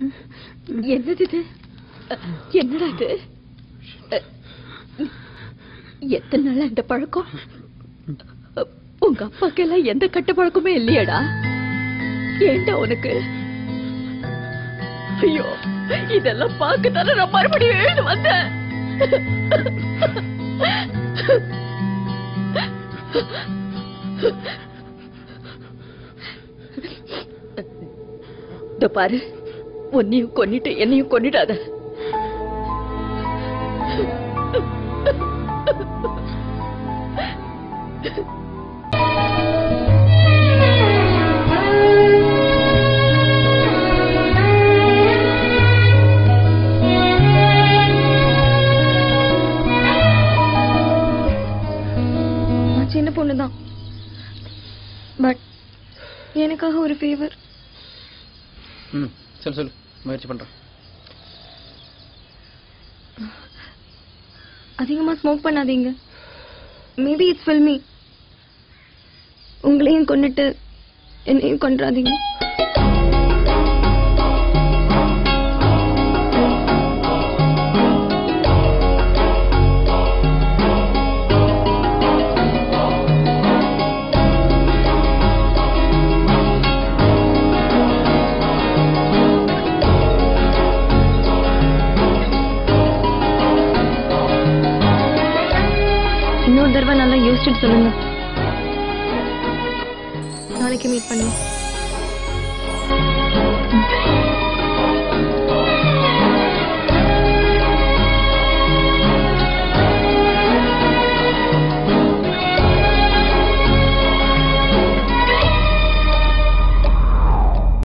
என்னது இது என்னடா இது எத்தனை நாளா இந்த பழக்கம் உங்க அப்பாக்கெல்லாம் எந்த கட்ட பழக்கமே இல்லையடா ஏண்டா உனக்கு ஐயோ இதெல்லாம் பார்க்க தானே நான் மறுபடியும் எழுந்து வந்தேன் இதோ பாரு உன்னையும் கொன்னிட்டு என்னையும் கொன்னிடாத நான் சின்ன பொண்ணு தான் பட் எனக்காக ஒரு ஃபேவர் ம் சொல்லு சொல்லு முயற்சி பண்றேன் அதிகமா ஸ்மோக் பண்ணாதீங்க மேபி இட்ஸ் ஃபில்மி உங்களையும் கொன்னுட்டு என்னையும் கொன்றாதீங்க இன்னொரு தடவை நல்லா யோசிச்சுட்டு சொல்லுங்க நாளைக்கு மீட் பண்ணுவோம்